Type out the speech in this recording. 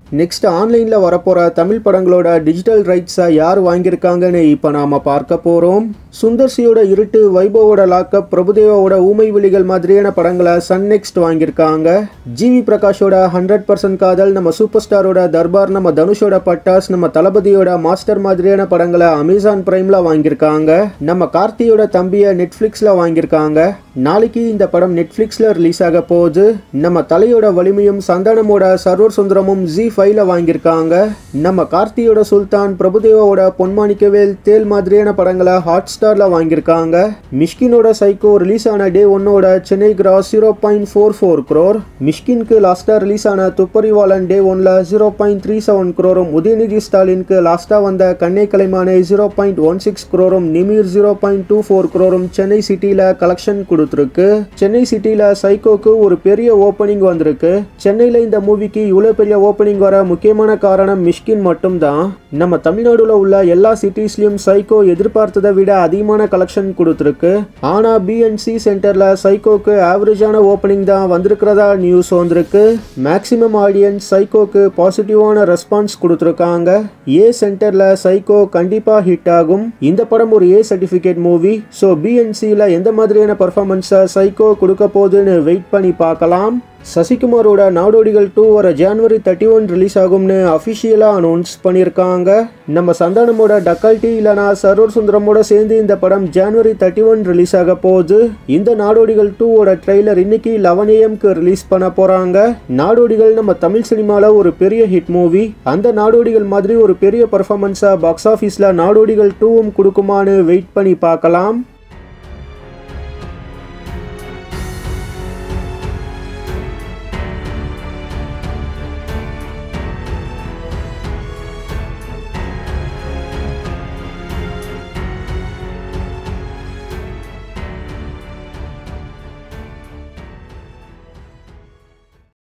next ஆன்லைனில் வரப்போகிற தமிழ் படங்களோட டிஜிட்டல் ரைட்ஸை யார் வாங்கியிருக்காங்கன்னு இப்போ நாம் பார்க்க போகிறோம் சுந்தர்சியோட இருட்டு வைபவோட லாக்கப் பிரபுதேவாவோட ஊமை விழிகள் மாதிரியான படங்களை சன் நெக்ஸ்ட் வாங்கியிருக்காங்க ஜிவி பிரகாஷோட ஹண்ட்ரட் பர்சன்ட் காதல் நம்ம சூப்பர் ஸ்டாரோட தர்பார் நம்ம தனுஷோட பட்டாஸ் நம்ம தளபதியோட மாஸ்டர் மாதிரியான படங்களை அமேசான் பிரைம்ல வாங்கியிருக்காங்க நம்ம கார்த்தியோட தம்பியை நெட்ஃப்ளிக்ஸில் வாங்கியிருக்காங்க நாளைக்கு இந்த படம் நெட்ஃப்ளிக்ஸில் ரிலீஸ் ஆக போகுது நம்ம தலையோட வலிமையும் சந்தானமோட சர்வர் சுந்தரமும் ஜி ஃபைவ்ல வாங்கியிருக்காங்க நம்ம கார்த்தியோட சுல்தான் பிரபுதேவாவோட பொன்மாணிக்கவேல் தேல் மாதிரியான படங்களை ஹாட் ஸ்டாரில் வாங்கியிருக்காங்க மிஷ்கினோட சைக்கோ ரிலீஸ் ஆன டே ஒன்னோட Chennai gross zero point four four crore மிஷ்கின்க்கு லாஸ்ட்டாக ரிலீஸ் ஆன துப்பறிவாளன் டே ஒன்ல ஜீரோ பாயிண்ட் த்ரீ செவன் குரோரும் உதயநிதி ஸ்டாலினுக்கு லாஸ்ட்டாக வந்த Kanne Kalaimaane zero point one six குரோரும் Nimir zero point two four குரோரும் சென்னை சிட்டியில் கலெக்ஷன் கொடுத்துருக்கு சென்னை சிட்டியில் சைக்கோக்கு ஒரு பெரிய ஓப்பனிங் வந்திருக்கு சென்னையில் இந்த மூவிக்கு இவ்வளோ பெரிய ஓப்பனிங் வர முக்கியமான காரணம் மிஷ்கின் மட்டும்தான் நம்ம தமிழ்நாடுல உள்ள எல்லா சிட்டிஸ்லயும் சைக்கோ எதிர்பார்த்ததை விட அதிகமான கலெக்ஷன் கொடுத்துருக்கு ஆனா பிஎன்சி சென்டர்ல சைக்கோக்கு ஆவரேஜான ஓப்பனிங் தான் வந்திருக்கிறதா நியூஸ் வந்திருக்கு மேக்ஸிமம் ஆடியன்ஸ் சைக்கோக்கு பாசிட்டிவான ரெஸ்பான்ஸ் கொடுத்துருக்காங்க ஏ சென்டர்ல சைக்கோ கண்டிப்பா ஹிட் ஆகும் இந்த படம் ஒரு ஏ சர்டிஃபிகேட் மூவி ஸோ பிஎன்சியில் எந்த மாதிரியான பர்ஃபார்மன்ஸை சைக்கோ கொடுக்க போகுதுன்னு வெயிட் பண்ணி பார்க்கலாம் சசிகுமாரோட நாடோடிகள் டூ வர ஜான்வரி தேர்ட்டி ஒன் ரிலீஸ் ஆகும்னு அஃபிஷியலாக அனௌன்ஸ் பண்ணியிருக்காங்க நம்ம சந்தானமோட டக்கால்டி இல்லைனா சர்வர் சுந்தரமோட சேர்ந்து இந்த படம் ஜான்வரி தேர்ட்டி ஒன் ரிலீஸ் ஆக போகுது இந்த நாடோடிகள் டூவோட ட்ரெய்லர் இன்னைக்கு லெவன் ஏஎம்க்கு ரிலீஸ் பண்ண போகிறாங்க நாடோடிகள் நம்ம தமிழ் சினிமாவில் ஒரு பெரிய ஹிட் மூவி அந்த நாடோடிகள் மாதிரி ஒரு பெரிய பர்ஃபார்மன்ஸாக பாக்ஸ் ஆஃபீஸில் நாடோடிகள் டூவும் கொடுக்குமான்னு வெயிட் பண்ணி பார்க்கலாம்